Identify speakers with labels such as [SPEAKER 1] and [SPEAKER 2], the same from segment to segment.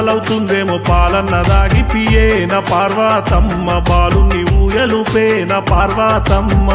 [SPEAKER 1] పాలవుతుందేమో పాలన్న దాగి పియేన పార్వతమ్మ బాలుని ఊయలు పేన పార్వతమ్మ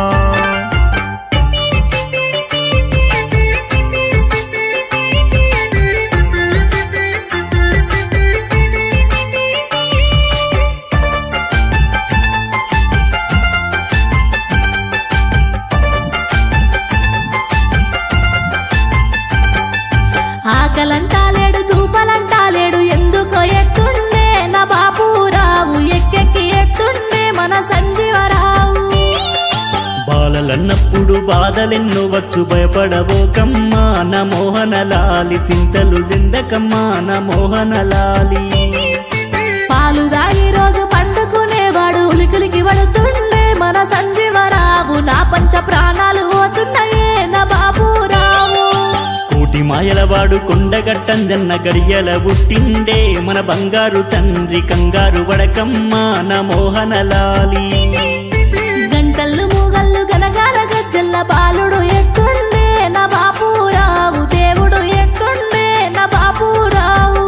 [SPEAKER 2] ఆకలంటాలేడు దూపలంటాలేడు ఎందుకో ఎత్తుండే నా బాబురావు ఎక్కెక్కి ఎత్తుండే మన సంజీవరావు
[SPEAKER 3] బాలలన్నప్పుడు బాధలెన్నో వచ్చు భయపడబోకమ్మా నా మోహనలాలి సింతలు జిందకమ్మా నా మోహనలాలి
[SPEAKER 2] పాలు దాగి రోజు పండుకునేవాడు ఉలికులికి పడుతుండే మన సంజీవరావు నా పంచ ప్రాణాలు పోతున్నాయే నా బాబురావు
[SPEAKER 3] కోటి మాయలవాడు కొండగట్టంజన్న గడియల పుట్టిండే మన బంగారు తండ్రి కంగారు వడకమ్మా నా మోహనలాలి
[SPEAKER 2] గంటలు మూగళ్ళు గనగాన గజ్జల్ల బాలుడు ఎట్టుండే నా బాపురావు దేవుడు ఎట్టుండే నా బాపురావు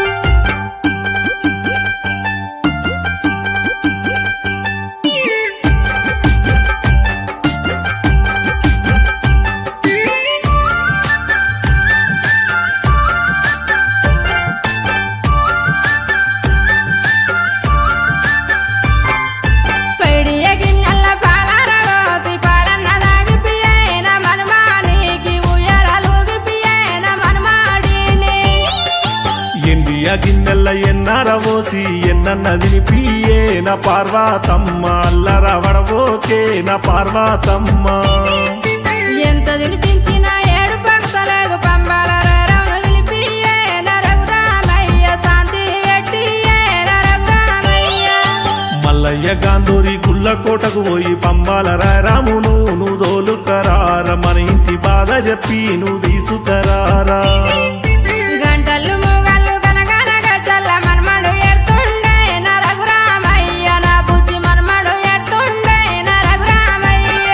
[SPEAKER 4] పెడియ గిన్నెల పాలరగోతి పాలన్న దాగిపియేన మనుమానికి ఉయ్యాలూగిపియేన మనుమాడిని
[SPEAKER 1] ఎండియ గిన్నెల్ల ఎన్నరవోసి ఎన్నన్నదిని పియేన పార్వతమ్మ అల్లరవడవోకేన పార్వతమ్మ
[SPEAKER 4] ఎంత తినిపించిన ఏడు పక్కలేదు పంబాల రౌను విలిపియేన రఘురామయ్య శాంతి వెట్టియేన రఘురామయ్య
[SPEAKER 1] మల్లయ్య గాంధూరి గుల్ల కోటకు పోయి పంబాల రామును నువ్వు దోలుకరార మన ఇంటి బాధ చెప్పి నువ్వు తీసుకరారా
[SPEAKER 4] గంటలు మూగళ్ళు గనగన గజ్జల్ల మనమడు ఎత్తుండే నా రఘురామయ్య నా బుద్ధి మనమడు ఎత్తుండే నా రఘురామయ్య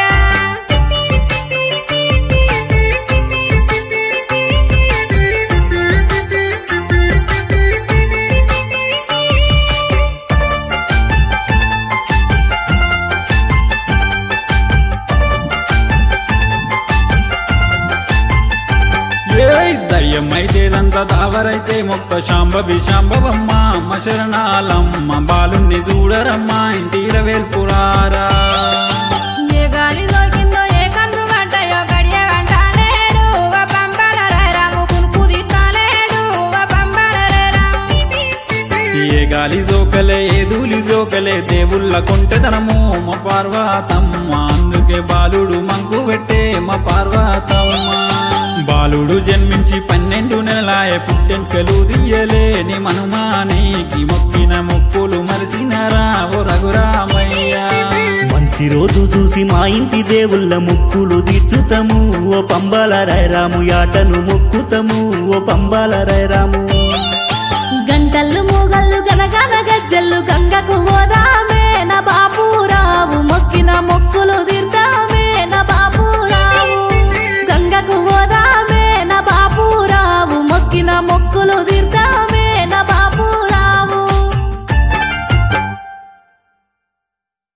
[SPEAKER 5] ఏయ్ దయ్యమైతేదంత దావరైతే మొక్క శాంబవి శాంబవమ్మ అమ్మ శరణాలమ్మ బాలుణ్ణి చూడరమ్మా ఇంటిర వేల్పురారా
[SPEAKER 4] ఏ గాలి సోకిందో ఏ కన్ను పడ్డాయో గడియ వెంటలేడు ఓ పంపర రాము కునుకు దిత్తలేడు ఓ పంపర రాము
[SPEAKER 5] ఏ గాలి జోకలే ఏ దూలి జోకలే దేవుళ్ళ కొంటెదనము మా పార్వతమ్మ అందుకే బాలుడు మంకు పెట్టే మా పార్వతమ్మ బాలుడు జన్మించి పన్నెండు నెలలాయ పుట్టెంకలు దియ్యలేని మనుమానికి మొక్కిన మొక్కులు మరిసినరా ఓ రఘురామయ్య
[SPEAKER 3] మంచి రోజు చూసి మా ఇంటి దేవుళ్ళ ముక్కులు తీర్చుతము ఓ పంబాల రాము యాటను మొక్కుతము ఓ పంబాల రాము
[SPEAKER 2] గంటలు మూగళ్ళు గనగన గజ్జల్లు గంగకు పోదామే నా బాపురావు మొక్కిన మొక్కులు తీర్దామే నా బాపురావు గంగకు పోదామే నా బాపురావు మొక్కిన మొక్కులు తీర్దామే